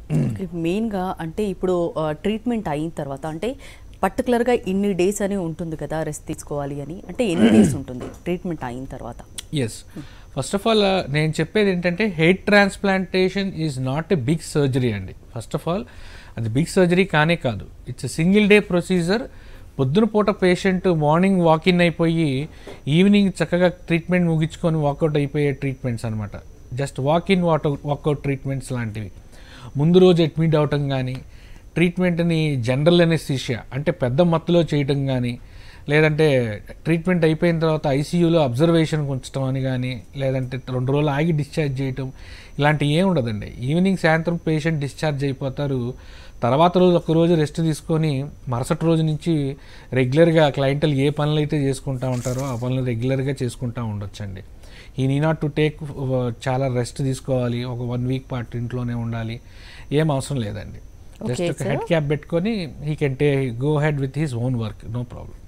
మెయిన్గా అంటే ఇప్పుడు ట్రీట్మెంట్ అయిన తర్వాత అంటే పర్టికులర్గా ఇన్ని డేస్ అని ఉంటుంది కదా రెస్ట్ తీసుకోవాలి అని అంటే ఎన్ని డేస్ ఉంటుంది ట్రీట్మెంట్ అయిన తర్వాత ఎస్ ఫస్ట్ ఆఫ్ ఆల్ నేను చెప్పేది ఏంటంటే hair transplantation is not a big surgery అండి ఫస్ట్ ఆఫ్ ఆల్ అది బిగ్ సర్జరీ కానే కాదు ఇట్స్ సింగిల్ డే ప్రొసీజర్ పొద్దున పూట పేషెంట్ మార్నింగ్ వాకిన్ అయిపోయి ఈవినింగ్ చక్కగా ట్రీట్మెంట్ ముగించుకొని వాకౌట్ అయిపోయే ట్రీట్మెంట్స్ అనమాట just walk in what walkout treatments లాంటివి ముందు రోజు అడ్మిట్ అవటం కానీ ట్రీట్మెంట్ని జనరల్ ఎనెస్థీషియా అంటే పెద్ద మత్తులో చేయటం కానీ లేదంటే ట్రీట్మెంట్ అయిపోయిన తర్వాత ఐసీయూలో అబ్జర్వేషన్కి ఉంచడం అని కానీ లేదంటే రెండు రోజులు ఆగి డిశ్చార్జ్ చేయటం ఇలాంటివి ఏం ఉండదండి ఈవినింగ్ సాయంత్రం పేషెంట్ డిశ్చార్జ్ అయిపోతారు తర్వాత రోజు ఒక రోజు రెస్ట్ తీసుకొని మరుసటి రోజు నుంచి రెగ్యులర్గా క్లయింటల్ ఏ పనులు అయితే చేసుకుంటూ ఉంటారో ఆ పనులు రెగ్యులర్గా చేసుకుంటూ ఉండొచ్చండి ఈ నీ నాట్ టు టేక్ చాలా రెస్ట్ తీసుకోవాలి ఒక వన్ వీక్ పాటు ఇంట్లోనే ఉండాలి ఏం అవసరం లేదండి జస్ట్ Okay, ఒక sir. హెడ్ క్యాప్ పెట్టుకొని హీ కెన్ టే go head with his own work no problem